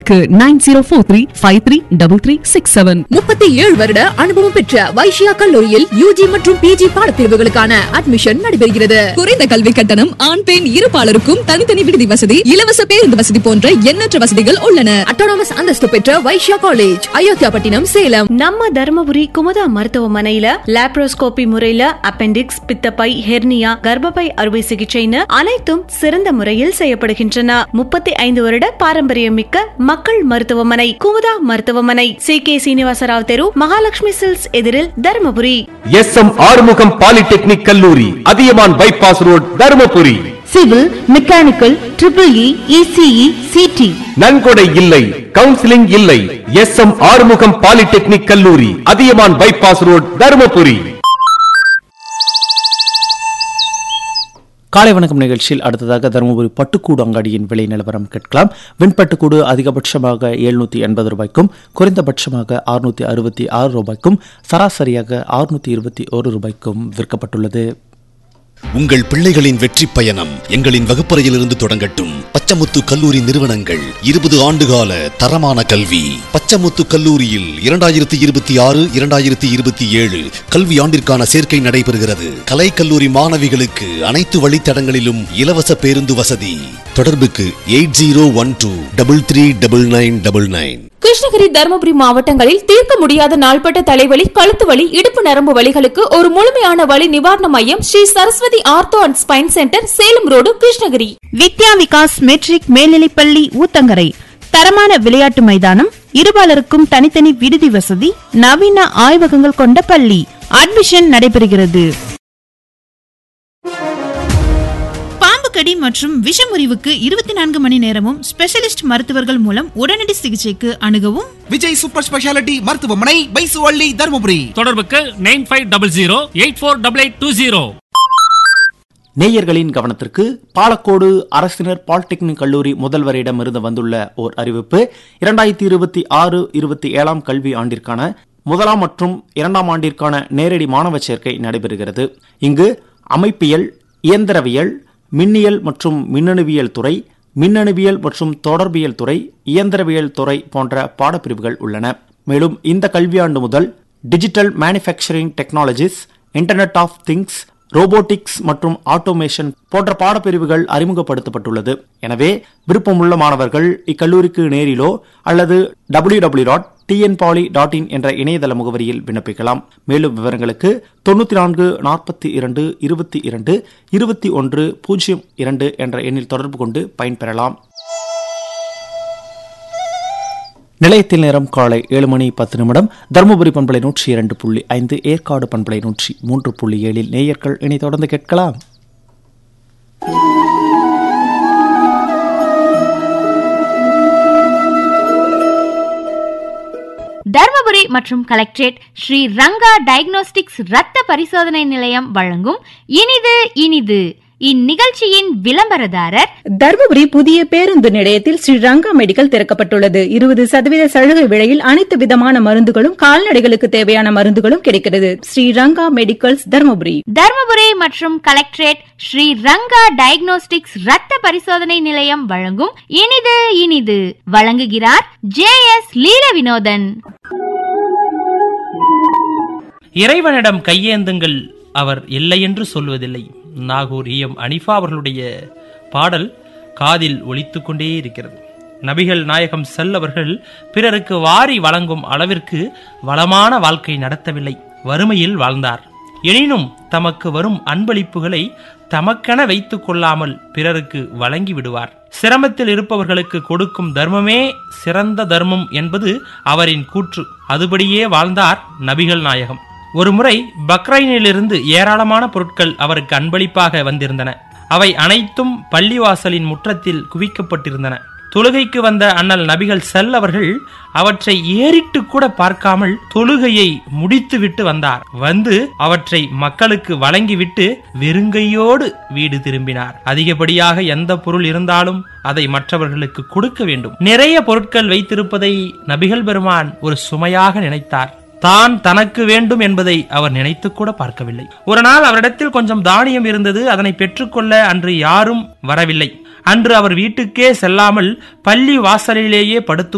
தொடர்புக்கு nine zero four three five three double three six seven முப்பத்தி ஏழு வருட அனுபவம் பெற்ற வைஷ்யா கல்லூரியில் யூஜி மற்றும் பிஜி பாடப்பிரிவுகளுக்கான அட்மிஷன் நடைபெறுகிறது குறைந்த கல்வி கட்டணம் ஆண் பெண் இருபாலருக்கும் தனித்தனி விடுதி வசதி இலவச பேருந்து வசதி போன்ற எண்ணற்ற வசதிகள் உள்ளன அட்டானமஸ் அந்தஸ்து பெற்ற வைஷ்யா காலேஜ் அயோத்தியாபட்டினம் சேலம் நம்ம தருமபுரி குமுதா மருத்துவமனையில லாப்ரோஸ்கோபி முறையில அப்பெண்டிக்ஸ் பித்தப்பை ஹெர்னியா கர்ப்பப்பை அறுவை சிகிச்சைன்னு அனைத்தும் சிறந்த முறையில் செய்யப்படுகின்றன முப்பத்தி ஐந்து வருட பாரம்பரியம் மிக்க மக்கள் மருத்துவமனை குமுதா மருத்துவமனை சி கே சீனிவாசராவ் தெரு மகாலட்சுமி சில்ஸ் எதிரில் Dharmapuri S M Arumugam polytechnic கல்லூரி Athiyaman bypass road Dharmapuri civil mechanical triple E ECE CT நன்கொடை இல்லை கவுன்சிலிங் இல்லை எஸ் எம் ஆறுமுகம் பாலிடெக்னிக் கல்லூரி அதியமான் பைபாஸ் ரோட் தருமபுரி காலை வணக்கம் நிகழ்ச்சியில் அடுத்ததாக தருமபுரி பட்டுக்கூடு அங்காடியின் விலை நிலவரம் கேட்கலாம் வெண்பட்டுக்கூடு அதிகபட்சமாக எழுநூத்தி எண்பது ரூபாய்க்கும் குறைந்தபட்சமாக அறுநூத்தி அறுபத்தி ஆறு ரூபாய்க்கும் சராசரியாக அறுநூத்தி இருபத்தி ஒரு ரூபாய்க்கும் விற்கப்பட்டுள்ளது உங்கள் பிள்ளைகளின் வெற்றி பயணம் எங்களின் வகுப்பறையிலிருந்து தொடங்கட்டும் பச்சமுத்து கல்லூரி நிறுவனங்கள் இருபது ஆண்டுகால தரமான கல்வி பச்சமுத்து கல்லூரியில் இரண்டாயிரத்தி இருபத்தி ஆறு இரண்டாயிரத்தி இருபத்தி ஏழு கல்வி ஆண்டிற்கான சேர்க்கை நடைபெறுகிறது கலை கல்லூரி மாணவிகளுக்கு அனைத்து வழித்தடங்களிலும் இலவச பேருந்து வசதி தொடர்புக்கு eight zero one two double three double nine double nine Krishnagiri Dharmapuri மாவட்டங்களில் தீர்க்க முடியாத நாள்பட்ட தலைவலி கழுத்து வலி இடுப்பு நரம்பு வலிகளுக்கு ஒரு முழுமையான வலி நிவாரண மையம் Sri Saraswathi ortho and spine centre Salem road Krishnagiri Vidya Vikas matric மேல்நிலைப்பள்ளி ஊத்தங்கரை தரமான விளையாட்டு மைதானம் இருபாலருக்கும் தனித்தனி விடுதி வசதி நவீன ஆய்வகங்கள் கொண்ட பள்ளி அட்மிஷன் நடைபெறுகிறது பாம்பு கடி மற்றும் விஷமுறிவுக்கு இருபத்தி நான்கு மணி நேரமும் ஸ்பெஷலிஸ்ட் மருத்துவர்கள் மூலம் உடனடி சிகிச்சைக்கு அணுகவும் விஜய் சூப்பர் ஸ்பெஷாலிட்டி மருத்துவமனை பைசுவள்ளி தருமபுரி தொடர்புக்கு nine five double zero eight four double eight two zero நேயர்களின் கவனத்திற்கு பாலக்கோடு அரசினர் பாலிடெக்னிக் கல்லூரி முதல்வரிடமிருந்து வந்துள்ள ஓர் அறிவிப்பு இரண்டாயிரத்தி இருபத்தி ஆறு இருபத்தி ஏழாம் கல்வி ஆண்டிற்கான முதலாம் மற்றும் இரண்டாம் ஆண்டிற்கான நேரடி மாணவ சேர்க்கை நடைபெறுகிறது இங்கு அமைப்பியல் இயந்திரவியல் மின்னியல் மற்றும் மின்னணுவியல் துறை மின்னணுவியல் மற்றும் தொடர்பியல் துறை இயந்திரவியல் துறை போன்ற பாடப்பிரிவுகள் உள்ளன மேலும் இந்த கல்வியாண்டு முதல் digital manufacturing technologies internet of things robotics மற்றும் ஆட்டோமேஷன் போன்ற பாடப்பிரிவுகள் அறிமுகப்படுத்தப்பட்டுள்ளது எனவே விருப்பமுள்ள மாணவர்கள் இக்கல்லூரிக்கு நேரிலோ அல்லது W W dot tnpoly dot in என்ற இணையதள முகவரியில் விண்ணப்பிக்கலாம் மேலும் விவரங்களுக்கு தொண்ணூத்தி நான்கு நாற்பத்தி இரண்டு இருபத்தி இரண்டு இருபத்தி ஒன்று பூஜ்ஜியம் இரண்டு என்ற எண்ணில் தொடர்பு கொண்டு பயன்பெறலாம் நிலையத்தில் நேரம் காலை ஏழு மணி பத்து நிமிடம் தருமபுரி பண்பலை நூற்றி இரண்டு புள்ளி ஐந்து ஏற்காடு பண்பலை நூற்றி மூன்று புள்ளி ஏழில் நேயர்கள் இனி தொடர்ந்து கேட்கலாம் தர்மபுரி மற்றும் கலெக்டரேட் ஸ்ரீ ரங்கா டயக்னோஸ்டிக்ஸ் ரத்த பரிசோதனை நிலையம் வழங்கும் இனிது இனிது இந்நிகழ்ச்சியின் விளம்பரதாரர் தருமபுரி புதிய பேருந்து நிலையத்தில் ஸ்ரீ ரங்கா மெடிக்கல் திறக்கப்பட்டுள்ளது இருபது சதவீத சலுகை விலையில் அனைத்து விதமான மருந்துகளும் கால்நடைகளுக்கு தேவையான மருந்துகளும் கிடைக்கிறது ஸ்ரீ ரங்கா மெடிக்கல்ஸ் தருமபுரி தர்மபுரி மற்றும் கலெக்டரேட் ஸ்ரீ ரங்கா டயக்னோஸ்டிக்ஸ் ரத்த பரிசோதனை நிலையம் வழங்கும் இனிது இனிது வழங்குகிறார் ஜே எஸ் லீல வினோதன் இறைவனிடம் கையேந்துங்கள் அவர் இல்லை என்று சொல்வதில்லை நாகூர் இஎம் அனிஃபா அவர்களுடைய பாடல் காதில் ஒலித்துக் கொண்டே இருக்கிறது நபிகள் நாயகம் செல்லவர்கள் பிறருக்கு வாரி வழங்கும் அளவிற்கு வளமான வாழ்க்கை நடத்தவில்லை வறுமையில் வாழ்ந்தார் எனினும் தமக்கு வரும் அன்பளிப்புகளை தமக்கென வைத்துக் கொள்ளாமல் பிறருக்கு வழங்கி விடுவார் சிரமத்தில் இருப்பவர்களுக்கு கொடுக்கும் தர்மமே சிறந்த தர்மம் என்பது அவரின் கூற்று அதுபடியே வாழ்ந்தார் நபிகள் நாயகம் ஒருமுறை பக்ரைனிலிருந்து ஏராளமான பொருட்கள் அவருக்கு அன்பளிப்பாக வந்திருந்தன அவை அனைத்தும் பள்ளிவாசலின் முற்றத்தில் குவிக்கப்பட்டிருந்தன தொழுகைக்கு வந்த அண்ணல் நபிகள் செல் அவர்கள் அவற்றை ஏறிட்டு கூட பார்க்காமல் தொழுகையை முடித்துவிட்டு வந்தார் வந்து அவற்றை மக்களுக்கு வழங்கிவிட்டு வெறுங்கையோடு வீடு திரும்பினார் அதிகப்படியாக எந்த பொருள் இருந்தாலும் அதை மற்றவர்களுக்கு கொடுக்க வேண்டும் நிறைய பொருட்கள் வைத்திருப்பதை நபிகள் பெருமான் ஒரு சுமையாக நினைத்தார் தான் தனக்கு வேண்டும் என்பதை அவர் நினைத்து கூட பார்க்கவில்லை ஒரு நாள் அவரிடத்தில் கொஞ்சம் தானியம் இருந்தது அதனை பெற்றுக்கொள்ள அன்று யாரும் வரவில்லை அன்று அவர் வீட்டுக்கே செல்லாமல் பள்ளி வாசலிலேயே படுத்து